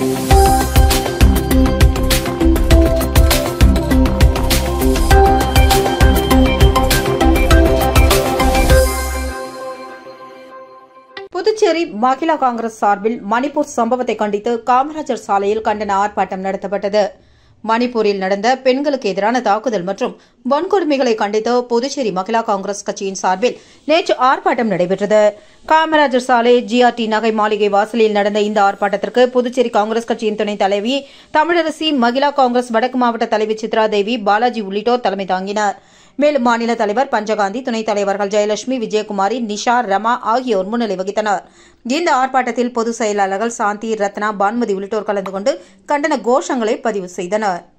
புதுச்சேரி மகிழா காங்கிரஸ் சார்பில் மணிப்பூர் சம்பவத்தை கண்டித்து காமராஜர் சாலையில் கண்டன ஆர்ப்பாட்டம் நடத்தப்பட்டது மணிப்பூரில் நடந்த பெண்களுக்கு எதிரான தாக்குதல் மற்றும் வன்கொடுமைகளை கண்டித்து புதுச்சேரி மகிழா காங்கிரஸ் கட்சியின் சார்பில் நேற்று ஆர்ப்பாட்டம் நடைபெற்றது காமராஜர் சாலை ஜிஆர்டி நகை மாளிகை வாசலில் நடந்த இந்த ஆர்ப்பாட்டத்திற்கு புதுச்சேரி காங்கிரஸ் கட்சியின் துணைத் தலைவி தமிழரசி மகிழா காங்கிரஸ் வடக்கு மாவட்ட தலைவி சித்ரா தேவி பாலாஜி உள்ளிட்டோர் தலைமை தாங்கினர் மேலும் மாநில தலைவர் பஞ்சகாந்தி துணைத் தலைவர்கள் ஜெயலட்சுமி விஜயகுமாரி நிஷா ரமா ஆகியோர் முன்னிலை வகித்தனர் இந்த ஆர்ப்பாட்டத்தில் பொதுச் செயலாளர்கள் சாந்தி ரத்னா பான்மதி உள்ளிட்டோர் கலந்து கொண்டு கண்டன கோஷங்களை பதிவு செய்தனர்